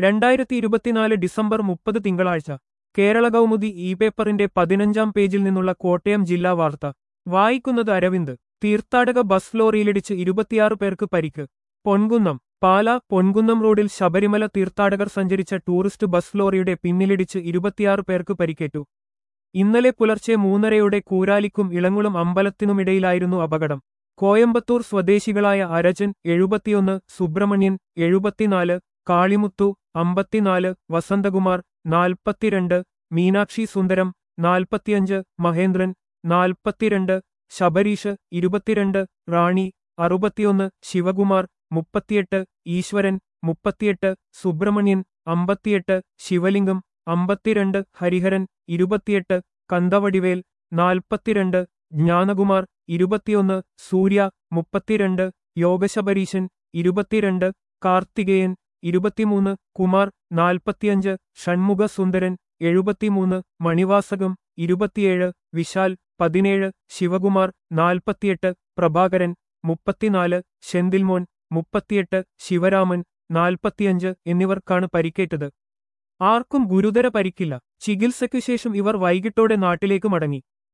രണ്ടായിരത്തി ഇരുപത്തിനാല് ഡിസംബർ മുപ്പത് തിങ്കളാഴ്ച കേരള കൗമുദി ഇ പേപ്പറിന്റെ പതിനഞ്ചാം പേജിൽ നിന്നുള്ള കോട്ടയം ജില്ലാ വാർത്ത വായിക്കുന്നത് അരവിന്ദ് തീർത്ഥാടക ബസ് ലോറിയിലിടിച്ച് ഇരുപത്തിയാറ് പേർക്ക് പരിക്ക് പൊൻകുന്നം പാല പൊൻകുന്നം റോഡിൽ ശബരിമല തീർത്ഥാടകർ സഞ്ചരിച്ച ടൂറിസ്റ്റ് ബസ് ലോറിയുടെ പിന്നിലിടിച്ച് ഇരുപത്തിയാറ് പേർക്ക് പരിക്കേറ്റു ഇന്നലെ പുലർച്ചെ മൂന്നരയോടെ കൂരാലിക്കും ഇളങ്ങുളം അമ്പലത്തിനുമിടയിലായിരുന്നു അപകടം കോയമ്പത്തൂർ സ്വദേശികളായ അരജൻ എഴുപത്തിയൊന്ന് സുബ്രഹ്മണ്യൻ എഴുപത്തിനാല് കാളിമുത്തു അമ്പത്തിനാല് വസന്തകുമാർ നാൽപ്പത്തിരണ്ട് മീനാക്ഷി സുന്ദരം നാൽപ്പത്തിയഞ്ച് മഹേന്ദ്രൻ നാൽപ്പത്തിരണ്ട് ശബരീഷ് ഇരുപത്തിരണ്ട് റാണി അറുപത്തിയൊന്ന് ശിവകുമാർ മുപ്പത്തിയെട്ട് ഈശ്വരൻ മുപ്പത്തിയെട്ട് സുബ്രഹ്മണ്യൻ അമ്പത്തിയെട്ട് ശിവലിംഗം അമ്പത്തിരണ്ട് ഹരിഹരൻ ഇരുപത്തിയെട്ട് കന്തവടിവേൽ നാൽപ്പത്തിരണ്ട് ജ്ഞാനകുമാർ ഇരുപത്തിയൊന്ന് സൂര്യ മുപ്പത്തിരണ്ട് യോഗശബരീശൻ ഇരുപത്തിരണ്ട് കാർത്തികേയൻ ഇരുപത്തിമൂന്ന് കുമാർ നാൽപ്പത്തിയഞ്ച് ഷൺമുഖ സുന്ദരൻ എഴുപത്തിമൂന്ന് മണിവാസകം ഇരുപത്തിയേഴ് വിശാൽ പതിനേഴ് ശിവകുമാർ നാൽപ്പത്തിയെട്ട് പ്രഭാകരൻ മുപ്പത്തിനാല് ശെന്തിൽമോൻ മുപ്പത്തിയെട്ട് ശിവരാമൻ നാൽപ്പത്തിയഞ്ച് എന്നിവർക്കാണ് പരിക്കേറ്റത് ആർക്കും ഗുരുതര പരിക്കില്ല ചികിത്സയ്ക്കു ശേഷം ഇവർ വൈകിട്ടോടെ നാട്ടിലേക്ക് മടങ്ങി